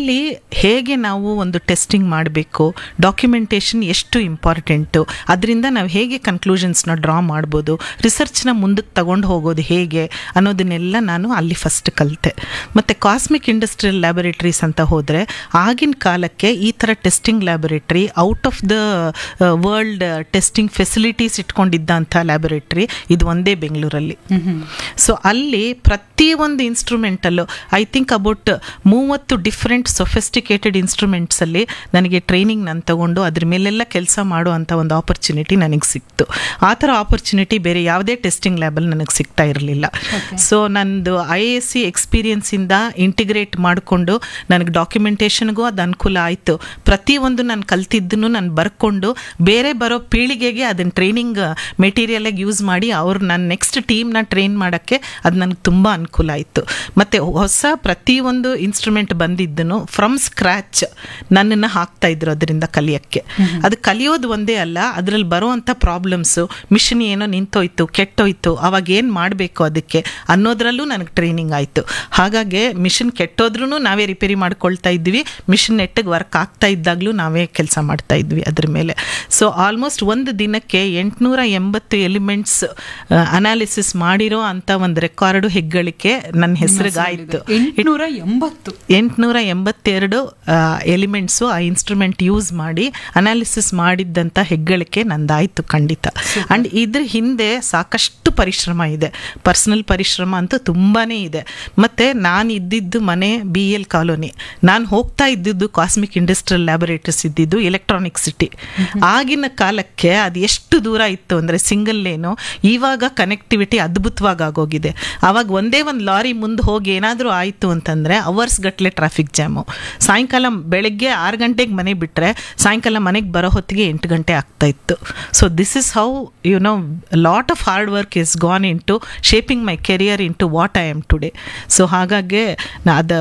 ಅಲ್ಲಿ ಹೇಗೆ ನಾವು ಒಂದು ಟೆಸ್ಟಿಂಗ್ ಮಾಡಬೇಕು ಡಾಕ್ಯುಮೆಂಟೇಷನ್ ಎಷ್ಟು ಇಂಪಾರ್ಟೆಂಟು ಅದರಿಂದ ನಾವು ಹೇಗೆ ಕನ್ಕ್ಲೂಷನ್ಸ್ನ ಡ್ರಾ ಮಾಡ್ಬೋದು ರಿಸರ್ಚ್ನ ಮುಂದಕ್ಕೆ ತಗೊಂಡು ಹೋಗೋದು ಹೇಗೆ ಅನ್ನೋದನ್ನೆಲ್ಲ ನಾನು ಅಲ್ಲಿ ಫಸ್ಟ್ ಕಲಿತೆ ಮತ್ತು ಕಾಸ್ಮಿಕ್ ಇಂಡಸ್ಟ್ರಿಯಲ್ ಲ್ಯಾಬೊರೇಟರೀಸ್ ಅಂತ ಹೋದರೆ ಆಗಿನ ಕಾಲಕ್ಕೆ ಈ ಥರ testing laboratory out of the world testing facilities ಇಟ್ಕೊಂಡಿದ್ದಂಥ ಲ್ಯಾಬೊರೇಟರಿ ಇದು ಒಂದೇ ಬೆಂಗಳೂರಲ್ಲಿ ಸೊ ಅಲ್ಲಿ ಪ್ರತಿಯೊಂದು ಇನ್ಸ್ಟ್ರೂಮೆಂಟಲ್ಲೂ ಐ ಥಿಂಕ್ ಅಬೌಟ್ ಮೂವತ್ತು ಡಿಫ್ರೆಂಟ್ ಸೊಫೆಸ್ಟಿಕೇಟೆಡ್ ಇನ್ಸ್ಟ್ರೂಮೆಂಟ್ಸಲ್ಲಿ ನನಗೆ ಟ್ರೈನಿಂಗ್ ನಾನು ತಗೊಂಡು ಅದ್ರ ಮೇಲೆಲ್ಲ ಕೆಲಸ ಮಾಡುವಂಥ ಒಂದು ಆಪರ್ಚುನಿಟಿ ನನಗೆ ಸಿಕ್ತು ಆ ಥರ ಆಪರ್ಚುನಿಟಿ ಬೇರೆ ಯಾವುದೇ ಟೆಸ್ಟಿಂಗ್ ಲ್ಯಾಬಲ್ಲಿ ನನಗೆ ಸಿಗ್ತಾ ಇರಲಿಲ್ಲ ಸೊ ನಂದು ಐ ಎ ಸಿ ಎಕ್ಸ್ಪೀರಿಯನ್ಸಿಂದ ಇಂಟಿಗ್ರೇಟ್ ಮಾಡಿಕೊಂಡು ನನಗೆ ಡಾಕ್ಯುಮೆಂಟೇಷನ್ಗೂ ಅದು ಅನುಕೂಲ ಆಯಿತು ಪ್ರತಿಯೊಂದು ನಾನು ಕಲ್ತಿದ್ದನ್ನು ನಾನು ಬರ್ಕೊಂಡು ಬೇರೆ ಬರೋ ಪೀಳಿಗೆಗೆ ಅದನ್ನು ಟ್ರೈನಿಂಗ್ ಮೆಟೀರಿಯಲಾಗಿ ಯೂಸ್ ಮಾಡಿ ಅವ್ರು ನನ್ನ ನೆಕ್ಸ್ಟ್ ಟೀಮ್ನ ಟ್ರೈನ್ ಮಾಡೋಕ್ಕೆ ಅದು ನನಗೆ ತುಂಬ ಅನುಕೂಲ ಆಯಿತು ಮತ್ತು ಹೊಸ ಪ್ರತಿಯೊಂದು ಇನ್ಸ್ಟ್ರೂಮೆಂಟ್ ಬಂದಿದ್ದನು ಫ್ರಮ್ ಸ್ಕ್ರ್ಯಾಚ್ ನನ್ನನ್ನು ಹಾಕ್ತಾ ಇದ್ರು ಅದರಿಂದ ಕಲಿಯೋಕ್ಕೆ ಅದು ಕಲಿಯೋದು ಒಂದೇ ಅಲ್ಲ ಅದರಲ್ಲಿ ಬರುವಂಥ ಪ್ರಾಬ್ಲಮ್ಸು ಮಿಷಿನ್ ಏನೋ ನಿಂತೋಯ್ತು ಕೆಟ್ಟೋಯ್ತು ಅವಾಗ ಏನು ಮಾಡಬೇಕು ಅದಕ್ಕೆ ಅನ್ನೋದ್ರಲ್ಲೂ ನನಗೆ ಟ್ರೈನಿಂಗ್ ಆಯಿತು ಹಾಗಾಗಿ ಮಿಷಿನ್ ಕೆಟ್ಟೋದ್ರೂ ನಾವೇ ರಿಪೇರಿ ಮಾಡ್ಕೊಳ್ತಾ ಇದ್ವಿ ಮಿಷಿನ್ ನೆಟ್ಟಿಗೆ ವರ್ಕ್ ಆಗ್ತಾ ಇದ್ದಾಗಲೂ ನಾವೇ ಕೆಲಸ ಮಾಡ್ತಾ ಇದ್ವಿ ಅದ್ರ ಮೇಲೆ ಸೊ ಆಲ್ಮೋಸ್ಟ್ ಒಂದು ದಿನಕ್ಕೆ ಎಂಟುನೂರ ಎಂಬತ್ತು ಎಲಿಮೆಂಟ್ಸ್ ಅನಾಲಿಸಿಸ್ ಮಾಡಿರೋ ಅಂತ ಒಂದು ರೆಕಾರ್ಡು ಹೆಗ್ಗಳಿಕೆ ನನ್ನ ಹೆಸರಿಗಾಯಿತು ಎಂಟುನೂರ ಎಂಬತ್ತು ಎಂಟುನೂರ ಎಂಬತ್ತೆರಡು ಎಲಿಮೆಂಟ್ಸು ಆ ಇನ್ಸ್ಟ್ರೂಮೆಂಟ್ ಯೂಸ್ ಮಾಡಿ ಅನಾಲಿಸಿಸ್ ಮಾಡಿದ್ದಂಥ ಹೆಗ್ಗಳಿಕೆ ನಂದಾಯಿತು ಖಂಡಿತ ಆ್ಯಂಡ್ ಇದ್ರ ಹಿಂದೆ ಸಾಕಷ್ಟು ಪರಿಶ್ರಮ ಇದೆ ಪರ್ಸನಲ್ ಪರಿಶ್ರಮ ಅಂತೂ ತುಂಬಾ ಇದೆ ಮತ್ತು ನಾನು ಇದ್ದಿದ್ದು ಮನೆ ಬಿ ಎಲ್ ಕಾಲೋನಿ ನಾನು ಹೋಗ್ತಾ ಇದ್ದಿದ್ದು ಕಾಸ್ಮಿಕ್ ಇಂಡಸ್ಟ್ರಿಯಲ್ ಲ್ಯಾಬೊರೇಟರೀಸ್ ಇದ್ದಿದ್ದು ಎಲೆಕ್ಟ್ರಾನಿಕ್ ಸಿಟಿ ಆಗಿನ ಕಾಲಕ್ಕೆ ಅದು ಎಷ್ಟು ದೂರ ಇತ್ತು ಅಂದರೆ ಸಿಂಗಲ್ ಲೇನು ಇವಾಗ ಕನೆಕ್ಟಿವಿಟಿ ಅದ್ಭುತವಾಗಿ ಆಗೋಗಿದೆ ಆವಾಗ ಒಂದೇ ಒಂದು ಲಾರಿ ಮುಂದೆ ಹೋಗಿ ಏನಾದರೂ ಆಯಿತು ಅಂತಂದರೆ ಅವರ್ಸ್ ಗಟ್ಟಲೆ ಟ್ರಾಫಿಕ್ ಜಾಮು ಸಾಯಂಕಾಲ ಬೆಳಗ್ಗೆ ಆರು ಗಂಟೆಗೆ ಮನೆ ಬಿಟ್ಟರೆ ಸಾಯಂಕಾಲ ಮನೆಗೆ ಬರೋ ಹೊತ್ತಿಗೆ ಎಂಟು ಗಂಟೆ ಆಗ್ತಾ ಇತ್ತು so this is how you know lot of hard work is gone into shaping my career into what I am today so ಹಾಗಾಗಿ ನಾ ಅದು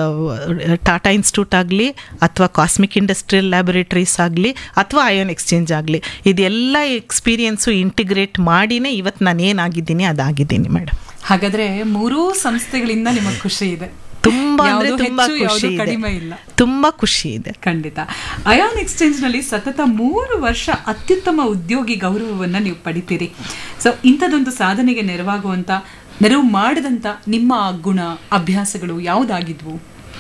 ಟಾಟಾ ಇನ್ಸ್ಟಿಟ್ಯೂಟ್ ಆಗಲಿ ಅಥವಾ ಕಾಸ್ಮಿಕ್ ಇಂಡಸ್ಟ್ರಿಯಲ್ ಲ್ಯಾಬೊರೇಟರೀಸ್ ಆಗಲಿ ಅಥವಾ ಅಯೋನ್ ಎಕ್ಸ್ಚೇಂಜ್ ಆಗಲಿ ಇದೆಲ್ಲ ಎಕ್ಸ್ಪೀರಿಯನ್ಸು ಇಂಟಿಗ್ರೇಟ್ ಮಾಡಿನೇ ಇವತ್ತು ನಾನು ಏನಾಗಿದ್ದೀನಿ ಅದಾಗಿದ್ದೀನಿ ಮೇಡಮ್ ಹಾಗಾದ್ರೆ ಮೂರೂ ಸಂಸ್ಥೆಗಳಿಂದ ನಿಮಗೆ ಖುಷಿ ಇದೆ ತುಂಬಾ ಅಂದ್ರೆ ಯಾವ್ದು ತುಂಬಾ ಹೆಚ್ಚು, ಯಾವ್ದು ಖುಷಿ ಇದೆ ಕಡಿಮೆ ಇಲ್ಲ ತುಂಬಾ ಖುಷಿ ಇದೆ ಖಂಡಿತ ಅಯಾನ್ ಎಕ್ಸ್ಚೇಂಜ್ ನಲ್ಲಿ ಸತತ ಮೂರು ವರ್ಷ ಅತ್ಯುತ್ತಮ ಉದ್ಯೋಗಿ ಗೌರವವನ್ನ ನೀವು ಪಡಿತೀರಿ ಸೊ ಇಂಥದೊಂದು ಸಾಧನೆಗೆ ನೆರವಾಗುವಂತ ನೆರವು ಮಾಡಿದಂತ ನಿಮ್ಮ ಗುಣ ಅಭ್ಯಾಸಗಳು ಯಾವುದಾಗಿದ್ವು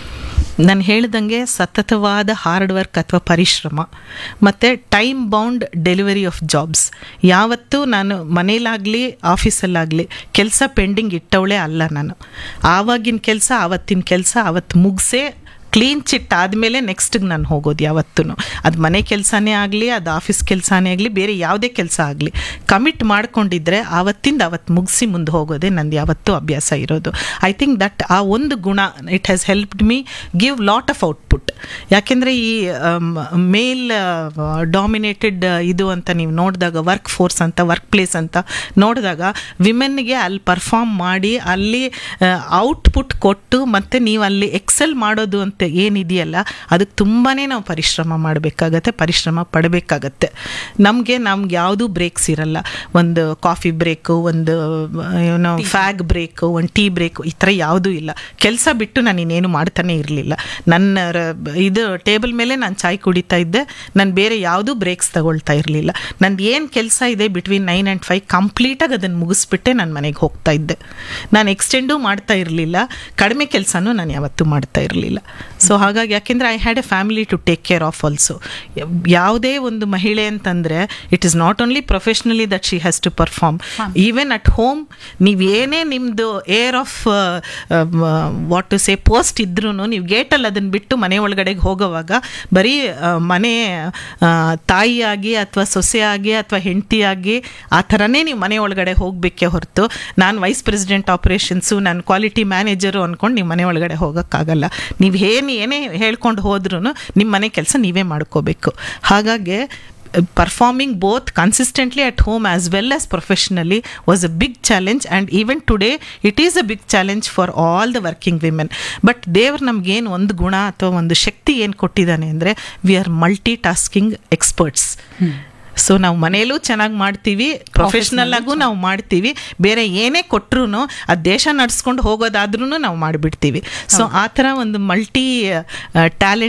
ನಾನು ಹೇಳ್ದಂಗೆ ಸತತವಾದ ಹಾರ್ಡ್ ವರ್ಕ್ ಅಥವಾ ಪರಿಶ್ರಮ ಮತ್ತು time bound delivery of jobs ಯಾವತ್ತೂ ನಾನು ಮನೇಲಾಗಲಿ ಆಫೀಸಲ್ಲಾಗಲಿ ಕೆಲಸ ಪೆಂಡಿಂಗ್ ಇಟ್ಟವಳೇ ಅಲ್ಲ ನಾನು ಆವಾಗಿನ ಕೆಲಸ ಆವತ್ತಿನ ಕೆಲಸ ಅವತ್ತು ಮುಗಿಸೇ ಕ್ಲೀನ್ ಚಿಟ್ ಆದಮೇಲೆ ನೆಕ್ಸ್ಟಿಗೆ ನಾನು ಹೋಗೋದು ಯಾವತ್ತೂ ಅದು ಮನೆ ಕೆಲಸನೇ ಆಗಲಿ ಅದು ಆಫೀಸ್ ಕೆಲಸನೇ ಆಗಲಿ ಬೇರೆ ಯಾವುದೇ ಕೆಲಸ ಆಗಲಿ ಕಮಿಟ್ ಮಾಡ್ಕೊಂಡಿದ್ರೆ ಆವತ್ತಿಂದ ಅವತ್ತು ಮುಗಿಸಿ ಮುಂದೆ ಹೋಗೋದೇ ನಂದು ಯಾವತ್ತೂ ಅಭ್ಯಾಸ ಇರೋದು ಐ ಥಿಂಕ್ ದಟ್ ಆ ಒಂದು ಗುಣ it has helped me give lot of output ಯಾಕೆಂದರೆ ಈ ಮೇಲ್ ಡಾಮಿನೇಟೆಡ್ ಇದು ಅಂತ ನೀವು ನೋಡಿದಾಗ ವರ್ಕ್ ಫೋರ್ಸ್ ಅಂತ ವರ್ಕ್ ಪ್ಲೇಸ್ ಅಂತ ನೋಡಿದಾಗ ವಿಮೆನ್ಗೆ ಅಲ್ಲಿ ಪರ್ಫಾರ್ಮ್ ಮಾಡಿ ಅಲ್ಲಿ ಔಟ್ಪುಟ್ ಕೊಟ್ಟು ಮತ್ತು ನೀವು ಅಲ್ಲಿ ಎಕ್ಸೆಲ್ ಮಾಡೋದು ಅಂತ ಏನಿದೆಯಲ್ಲ ಅದಕ್ಕೆ ತುಂಬಾ ನಾವು ಪರಿಶ್ರಮ ಮಾಡಬೇಕಾಗತ್ತೆ ಪರಿಶ್ರಮ ಪಡಬೇಕಾಗತ್ತೆ ನಮಗೆ ನಮ್ಗೆ ಯಾವುದೂ ಬ್ರೇಕ್ಸ್ ಇರಲ್ಲ ಒಂದು ಕಾಫಿ ಬ್ರೇಕು ಒಂದು ಏನೋ ಫ್ಯಾಗ್ ಬ್ರೇಕು ಒಂದು ಟೀ ಬ್ರೇಕು ಈ ಥರ ಯಾವುದೂ ಇಲ್ಲ ಕೆಲಸ ಬಿಟ್ಟು ನಾನು ಇನ್ನೇನು ಮಾಡ್ತಾನೆ ಇರಲಿಲ್ಲ ನನ್ನ ರ- ಇದು ಟೇಬಲ್ ಮೇಲೆ ನಾನು ಚಾಯ್ ಕುಡಿತಾ ಇದ್ದೆ ನಾನು ಬೇರೆ ಯಾವುದೂ ಬ್ರೇಕ್ಸ್ ತಗೊಳ್ತಾ ಇರಲಿಲ್ಲ ನಂದು ಏನು ಕೆಲಸ ಇದೆ ಬಿಟ್ವೀನ್ ನೈನ್ ಆ್ಯಂಡ್ ಫೈವ್ ಕಂಪ್ಲೀಟಾಗಿ ಅದನ್ನು ಮುಗಿಸ್ಬಿಟ್ಟೆ ನಾನು ಮನೆಗೆ ಹೋಗ್ತಾ ಇದ್ದೆ ನಾನು ಎಕ್ಸ್ಟೆಂಡೂ ಮಾಡ್ತಾ ಇರಲಿಲ್ಲ ಕಡಿಮೆ ಕೆಲಸನೂ ನಾನು ಯಾವತ್ತೂ ಮಾಡ್ತಾ ಇರಲಿಲ್ಲ ಸೊ ಹಾಗಾಗಿ ಯಾಕೆಂದರೆ I had a family to take care of also ಯಾವುದೇ ಒಂದು ಮಹಿಳೆ ಅಂತಂದರೆ it is not only professionally that she has to perform even at home ನೀವೇನೇ ನಿಮ್ಮದು air of what to say post ಇದ್ರೂ ನೀವು ಗೇಟಲ್ಲಿ ಅದನ್ನು ಬಿಟ್ಟು ಮನೆ ಒಳಗಡೆಗೆ ಹೋಗೋವಾಗ ಬರೀ ಆ, ಮನೆ ಆ, ತಾಯಿಯಾಗಿ ಅಥವಾ ಸೊಸೆಯಾಗಿ ಅಥವಾ ಹೆಂಡತಿಯಾಗಿ ಆ ಥರನೇ ನೀವು ಮನೆ ಒಳಗಡೆ ಹೋಗಬೇಕೇ ಹೊರತು ನಾನು ವೈಸ್ ಪ್ರೆಸಿಡೆಂಟ್ ಆಪರೇಷನ್ಸು ನಾನು ಕ್ವಾಲಿಟಿ ಮ್ಯಾನೇಜರು ಅಂದ್ಕೊಂಡು ನೀವು ಮನೆ ಒಳಗಡೆ ಹೋಗೋಕ್ಕಾಗಲ್ಲ ನೀವು ಏನು ಏನೇ ಹೇಳ್ಕೊಂಡು ಹೋದ್ರೂ ನಿಮ್ಮ ಮನೆ ಕೆಲಸ ನೀವೇ ಮಾಡ್ಕೋಬೇಕು ಹಾಗಾಗಿ performing both consistently at home as well as professionally was a big challenge and even today it is a big challenge for all the working women but ದೇವ್ರು ನಮ್ಗೇನು ಒಂದು ಗುಣ ಅಥವಾ ಒಂದು ಶಕ್ತಿ ಏನು ಕೊಟ್ಟಿದ್ದಾನೆ ಅಂದರೆ we are multitasking experts so ನಾವು ಮನೆಯಲ್ಲೂ ಚೆನ್ನಾಗಿ ಮಾಡ್ತೀವಿ ಪ್ರೊಫೆಷ್ನಲ್ ಆಗು ನಾವು ಮಾಡ್ತೀವಿ ಬೇರೆ ಏನೇ ಕೊಟ್ರು ಆ ದೇಶ ನಡ್ಸ್ಕೊಂಡು ಹೋಗೋದಾದ್ರೂ ನಾವು ಮಾಡಿಬಿಡ್ತೀವಿ ಸೊ ಆ ಥರ ಒಂದು ಮಲ್ಟಿ ಟ್ಯಾಲೆಂಟ್